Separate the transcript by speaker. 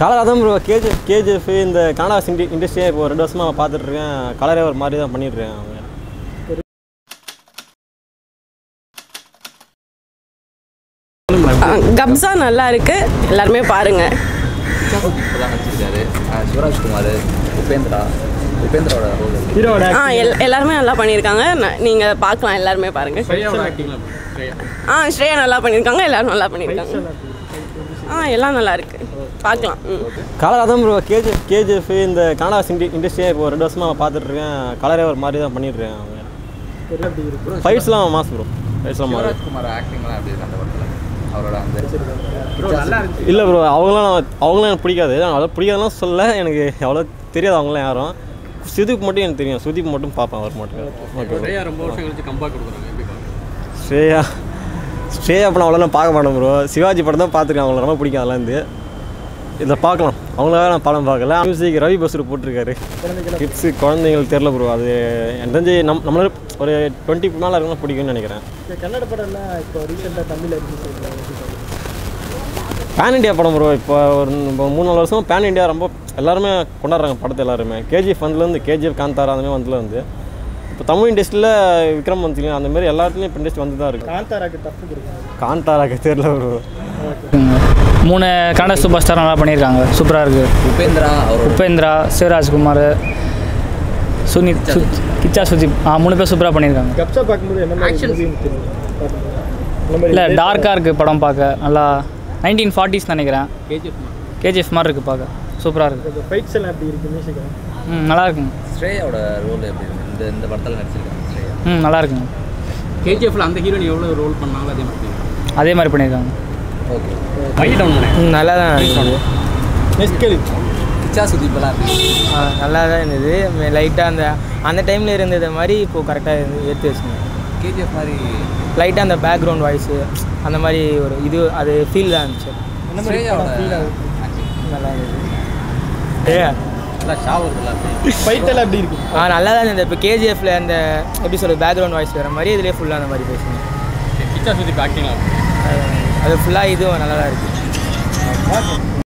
Speaker 1: கலராக தான் bro KGF KGF இந்த கனடா இண்டி இண்டஸ்ட்ரியே இப்போ ரெண்டு வருஷமாக பார்த்துட்ருக்கேன் கலரே ஒரு மாதிரி தான் பண்ணிட்டுருக்கேன் அவங்க
Speaker 2: கப்ஸா நல்லா இருக்கு எல்லாருமே பாருங்க
Speaker 3: இப்போதான் நடிச்சிருக்காரு அஹ் சிவராஜ்குமார் உபேந்திரா உபேந்திராவோட ரோல்
Speaker 4: ஹீரோட
Speaker 2: ஆ எல் எல்லாருமே நல்லா பண்ணியிருக்காங்க ந- நீங்க பார்க்கலாம் எல்லாருமே பாருங்க ஆ ஸ்ரேயா நல்லா பண்ணியிருக்காங்க எல்லாரும் நல்லா பண்ணியிருக்காங்க ஆ எல்லாம் நல்லா இருக்கு பார்க்கலாம் ம்
Speaker 1: கலராக தான் ப்ரோ கேஜிஎஃப் கேஜிஎஃப் இந்த கனடா இண்டி இண்டஸ்ட்ரியே இப்போ ரெண்டு வருஷமாக பார்த்துட்ருக்கேன் கலரே ஒரு மாதிரி தான் பண்ணிட்டுருக்கேன் அவங்க
Speaker 4: எப்படி இருக்கு
Speaker 1: ஃபைட்ஸ்லாம் மாஸ் ப்ரோ ஃபைட்ஸ்லாம் மாஸ்
Speaker 3: சிவராஜ்குமார் ஆக்டிங்லாம் எப்படி இருக்கு அந்த படத்தில் அவரோட அந்த
Speaker 1: இல்லை ப்ரோ அவங்களாம் அவங்களாம் எனக்கு பிடிக்காது நான் அவ்வளோ பிடிக்காதுலாம் சொல்ல எனக்கு அவ்வளோ தெரியாது அவங்களாம் யாரும் சுதீப் மட்டும் எனக்கு தெரியும் சுதீப் மட்டும் பார்ப்பேன் அவர் மட்டும் ஓகே
Speaker 5: ஸ்ரேயா ரொம்ப வருஷம் கழிச்சு கம்பேக் கொடுக்குறாங்க எப்படி பாருங்க
Speaker 1: ஸ்ரேயா ஸ்ரேயா அப்போ நான் அவ்வளோ பார்க்க மாட்டேன் ப்ரோ சிவாஜி படம் தான் பார்த்துருக்கேன் அவங்கள ரொம்ப பிடிக்கும் அதெல்லாம் இருந்து இதில் பார்க்கலாம் அவங்களாக நான் படம் பார்க்கல மியூசிக் ரவி பஸ்ரு போட்டிருக்காரு கிட்ஸு குழந்தைங்களுக்கு தெரில ப்ரோ அது எனக்கு தெரிஞ்சு நம் நம்மள ஒரு டுவெண்ட்டி மேலே இருக்கணும் பிடிக்கும்னு நினைக்கிறேன்
Speaker 4: இந்த கன்னட படம்லாம் இப்போ ரீசெண்டாக தமிழில் ரிலீஸ் ஆகிருக்கு
Speaker 1: பேன் இண்டியா படம் ப்ரோ இப்போ ஒரு இப்போ மூணு நாலு வருஷம் பேன் இண்டியா ரொம்ப எல்லாருமே கொண்டாடுறாங்க படத்தை எல்லாருமே கேஜிஎஃப் வந்துலேருந்து கேஜிஎஃப் காந்தாரா அந்த மாதிரி வந்துல இருந்து இப்போ தமிழ் இண்டஸ்ட்ரியில் விக்ரம் வந்துச்சுங்க அந்த மாதிரி எல்லா இடத்துலையும் இப்போ இண்டஸ்ட்ரி வந்து தான் இருக்குது
Speaker 4: காந்தாராக்கு தப்பு கொடுக்காங்க
Speaker 1: காந்தாராக்கு தெரில ப்ரோ
Speaker 6: மூணு கன்னட சூப்பர் ஸ்டார் நல்லா பண்ணியிருக்காங்க சூப்பராக இருக்குது
Speaker 3: உபேந்திரா அவரோட
Speaker 6: உபேந்திரா சிவராஜ்குமார் சுனித் சுத் கிச்சா சுதீப் ஆ மூணு பேர் சூப்பராக பண்ணியிருக்காங்க
Speaker 4: கப்ஸா பார்க்கும்போது என்ன மாதிரி மூவின்னு தெரியும் பார்க்கும்போது. இந்த மாதிரி
Speaker 6: இல்லை டார்க்காக இருக்குது படம் பார்க்க நல்லா நைன்டீன் ஃபார்ட்டிஸ் நினைக்கிறேன்
Speaker 5: கேஜிஎஃப்
Speaker 6: கேஜிஎஃப் மாதிரி இருக்குது பார்க்க சூப்பராக இருக்குது
Speaker 4: இந்த ஃபைட்ஸ் எல்லாம் எப்படி இருக்கு மியூசிக்
Speaker 6: ம் நல்லா இருக்குங்க
Speaker 3: ஸ்ரேயாவோட ரோல் எப்படி இருக்கு இந்த இந்த படத்தில் நடிச்சிருக்காங்க ஸ்ரேயா
Speaker 6: ம் நல்லா இருக்குங்க
Speaker 5: கேஜிஎஃப்ல அந்த ஹீரோயின் எவ்வளோ ரோல் பண்ணாங்களோ அதே மாதிரி
Speaker 6: அதே மாதிரி பண்ணியிருக்காங்க
Speaker 3: ஓகே
Speaker 5: மைண்ட் டவுன் பண்ணேன்
Speaker 7: நல்லா தான் இருந்தது
Speaker 4: நெக்ஸ்ட் கேள்வி
Speaker 3: கிச்சா சுதீப்லாம் இருக்கு
Speaker 7: நல்லா தான் இருந்தது லைட்டாக அந்த அந்த டைமில் இருந்தது மாதிரி இப்போது கரெக்டாக எடுத்து வச்சுங்க
Speaker 3: கேஜிஎஃப் மாதிரி
Speaker 7: லைட்டாக அந்த பேக்ரவுண்ட் வாய்ஸு அந்த மாதிரி ஒரு இது அது ஃபீல் தான் இருந்துச்சு
Speaker 4: என்ன மாதிரி
Speaker 3: ஸ்ரேயாவோட
Speaker 4: படம் ஃபீல் ஆகுது
Speaker 3: acting.
Speaker 7: நல்லா இருந்தது ஏ
Speaker 3: நல்லா ஷாவர்கள் அப்படி
Speaker 4: ஃபைட் எல்லாம் எப்படி இருக்கு
Speaker 7: ஆ நல்லா தான் இருந்தது இப்போ கேஜிஎஃப்ல அந்த எப்படி சொல்கிறது பேக்ரவுண்ட் வாய்ஸ் வர மாதிரி இதுலேயே ஃபுல்லாக அந்த மாதிரி பேசுங்க
Speaker 5: கிச்சா சுத்தி ஆக்டிங்லாம்
Speaker 7: அது- அது ஃபுல்லாக இதுவும் நல்லா தான் இருக்குது